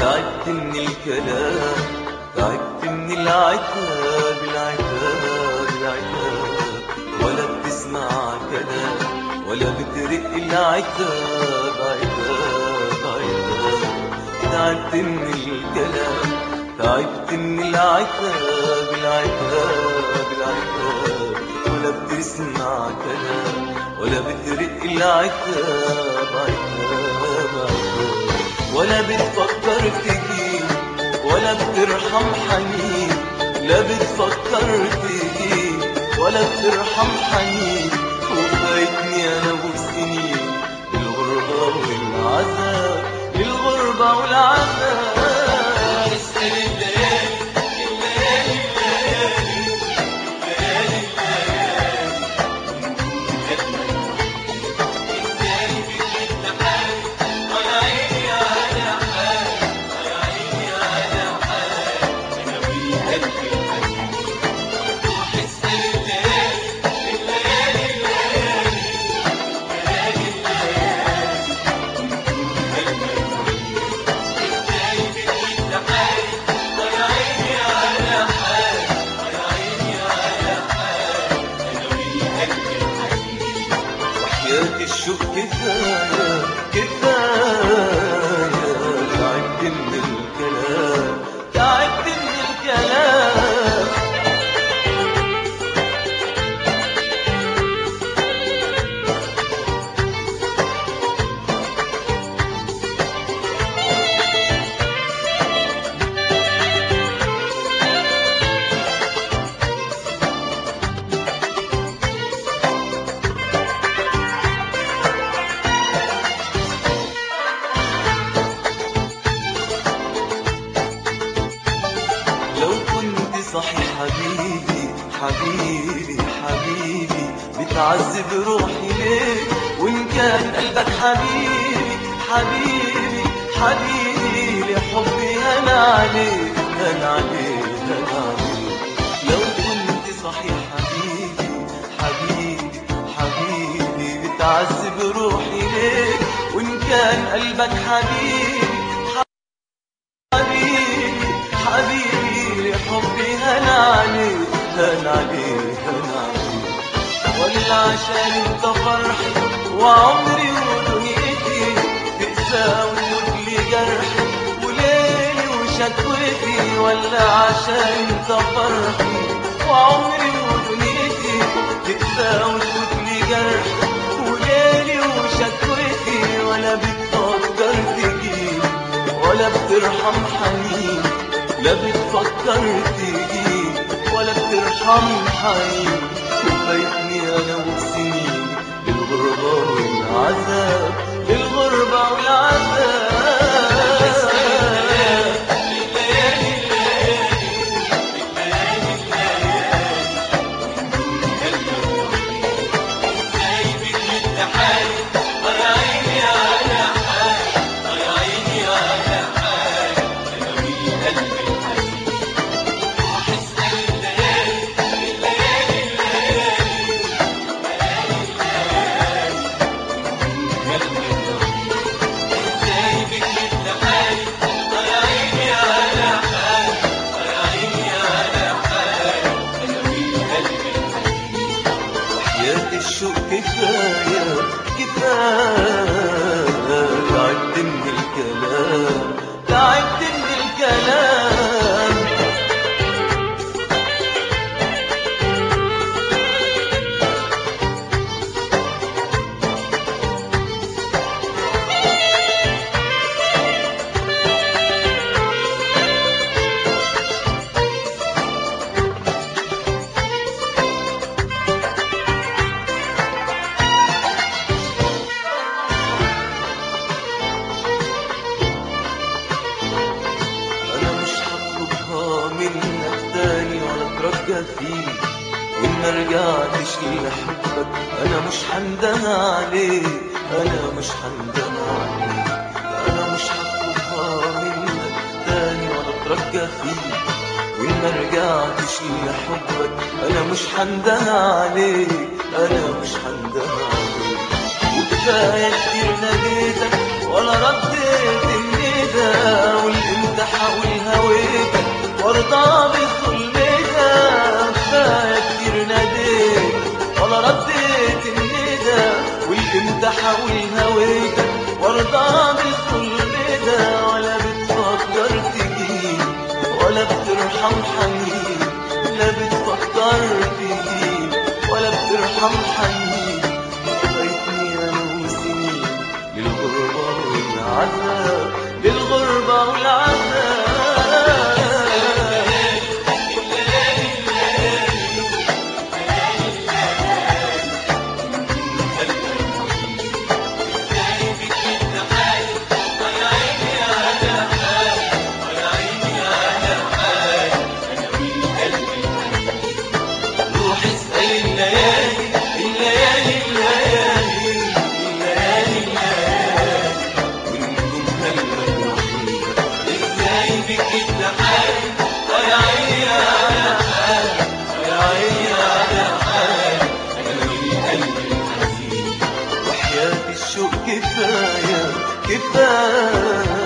تعبت من الكلام تعبت من العتاب العتاب العتاب ولا بتسمع كلام ولا بترق العتاب عتاب عتاب تعبت من الكلام تعبت من العتاب العتاب العتاب ولا بتسمع كلام ولا بترق العتاب عتاب عتاب ولا بتفكر تجيب ولا بترحم حنين لا بتفكر تجيب ولا بترحم حنين وفايتني انا والسنين الغربة والعذاب الغربة والعذاب وحياة الشوق كفاية كفاية تعبت من الكلام تعبت من الكلام لو كنت صحي حبيبي حبيبي حبيبي بتعذب روحي ليه وان كان قلبك حبيبي حبيبي حبيبي لحبي انا عليك انا عليك انا عليك لو كنت صحي حبيبي حبيبي حبيبي بتعذب روحي ليه وان كان قلبك حبيبي حبيبي حبيبي لحبي هنا عليك هنا عليك هنا عليك ولا عشان انت فرحي وعمري ودنيتي تقسى وتموت لي جرحي وليلي وشكوتي ولا عشان انت فرحي وعمري ودنيتي تقسى وتموت لي جرحي وليلي وشكوتي ولا بتفكر تجيب ولا بترحم حنين لا بتفكر تجيب ولا بترحم حنين وفايتني انا والسنين الغربة والعذاب الغربة والعذاب حياة الشوق كفاية كفاية تعبت من الكلام تعبت من الكلام انا مش هطلبها منك تاني ولا اترجى فيك وان ما رجعتش لحبك انا مش هندم عليك انا مش هندم عليك انا مش هطلبها منك تاني ولا اترجى فيك وان ما رجعتش لحبك انا مش هندم عليك انا مش هندم عليك وكفايه كتير ناديتك ولا رديت النية ده والامتى حاول هويتك وارضى بالظلم ده كفايه كتير ناديت ولا رديت الندى والامتى حاول هويتك وارضى بالظلم ده ولا بتفكر تجيب ولا بترحم حنين لا بتفكر تجيب ولا بترحم حنين فايتني انا وسنين للغربة والعذاب للغربة والعذاب روح اسأل الليالي الليالي الليالي الليالي الليالي ونجومها المجروحين ازاي بك التحالي يا عيني على حالي يا عيني على حالي انا والقلب الحزين وحياة الشوق كفاية كفاية